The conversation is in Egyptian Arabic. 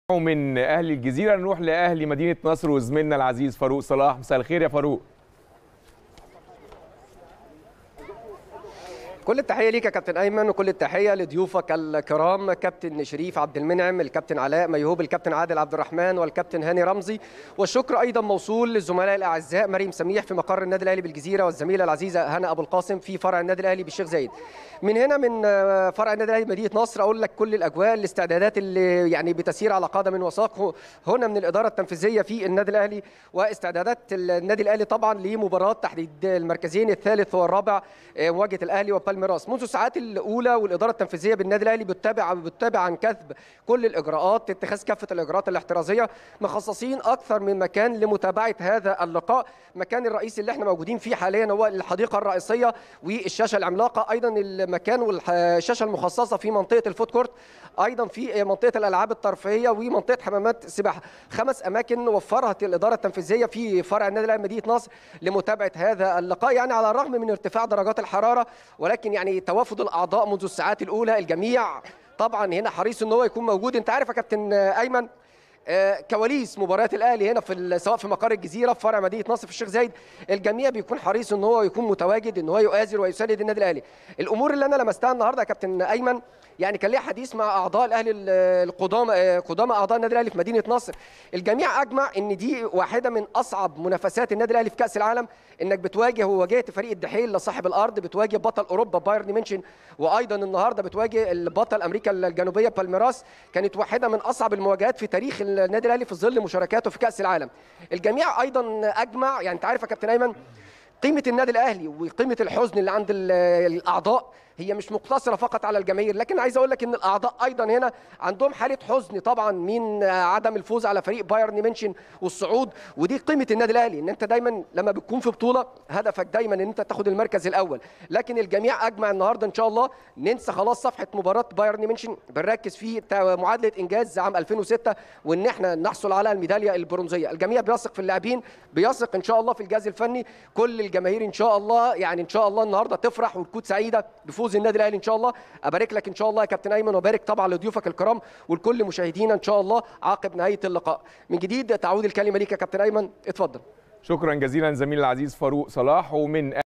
ومن اهل الجزيره نروح لاهل مدينه نصر وزميلنا العزيز فاروق صلاح مساء الخير يا فاروق كل التحيه ليك يا كابتن ايمن وكل التحيه لضيوفك الكرام كابتن شريف عبد المنعم الكابتن علاء ميهوب الكابتن عادل عبد الرحمن والكابتن هاني رمزي والشكر ايضا موصول للزملاء الاعزاء مريم سميح في مقر النادي الاهلي بالجزيره والزميله العزيزه هنا ابو القاسم في فرع النادي الاهلي بالشيخ زايد من هنا من فرع النادي الاهلي مدينه نصر اقول لك كل الاجواء الاستعدادات اللي يعني بتسير على قدم وساق هنا من الاداره التنفيذيه في النادي الاهلي واستعدادات النادي الاهلي طبعا لمباراه تحديد المركزين الثالث والرابع مواجهه الاهلي وبالميراس منذ الساعات الاولى والاداره التنفيذيه بالنادي الاهلي بتتابع بتتابع عن كثب كل الاجراءات اتخاذ كافه الاجراءات الاحترازيه مخصصين اكثر من مكان لمتابعه هذا اللقاء المكان الرئيسي اللي احنا موجودين فيه حاليا هو الحديقه الرئيسيه والشاشه العملاقه ايضا المكان والشاشه المخصصه في منطقه الفود كورت ايضا في منطقه الالعاب الترفيهيه ومنطقه حمامات السباحه خمس اماكن وفرها الاداره التنفيذيه في فرع النادي الاهلي مدينه نصر لمتابعه هذا اللقاء يعني على الرغم من ارتفاع درجات الحراره ولكن يعني توافد الاعضاء منذ الساعات الاولى الجميع طبعا هنا حريص ان هو يكون موجود انت عارف يا كابتن ايمن كواليس مباريات الاهلي هنا في سواء في مقر الجزيره في فرع مدينه نصر في الشيخ زايد الجميع بيكون حريص ان هو يكون متواجد ان هو يؤازر ويساند النادي الاهلي الامور اللي انا لمستها النهارده يا كابتن ايمن يعني كان ليا حديث مع اعضاء الاهلي القدامى قدامى اعضاء النادي الاهلي في مدينه نصر الجميع اجمع ان دي واحده من اصعب منافسات النادي الاهلي في كاس العالم انك بتواجه وواجهت فريق الدحيل صاحب الارض بتواجه بطل اوروبا بايرن ميونشن وايضا النهارده بتواجه البطل امريكا الجنوبيه بالميراس كانت واحده من اصعب المواجهات في تاريخ النادي الاهلي في ظل مشاركاته في كاس العالم الجميع ايضا اجمع يعني انت عارف يا كابتن ايمن قيمه النادي الاهلي وقيمه الحزن اللي عند الاعضاء هي مش مقتصره فقط على الجماهير لكن عايز اقول لك ان الاعضاء ايضا هنا عندهم حاله حزن طبعا من عدم الفوز على فريق بايرن ميونشن والصعود ودي قيمه النادي الاهلي ان انت دايما لما بتكون في بطوله هدفك دايما ان انت تاخد المركز الاول لكن الجميع اجمع النهارده ان شاء الله ننسى خلاص صفحه مباراه بايرن ميونشن بنركز في معادله انجاز عام 2006 وان احنا نحصل على الميداليه البرونزيه الجميع بيثق في اللاعبين بيثق ان شاء الله في الجهاز الفني كل الجماهير ان شاء الله يعني ان شاء الله النهارده تفرح وتكون سعيده بفوز النادي الاهلي ان شاء الله ابارك لك ان شاء الله يا كابتن ايمن وبارك طبعا لضيوفك الكرام ولكل مشاهدينا ان شاء الله عقب نهايه اللقاء من جديد تعود الكلمه ليك يا كابتن ايمن اتفضل شكرا جزيلا زميل العزيز فاروق صلاح ومن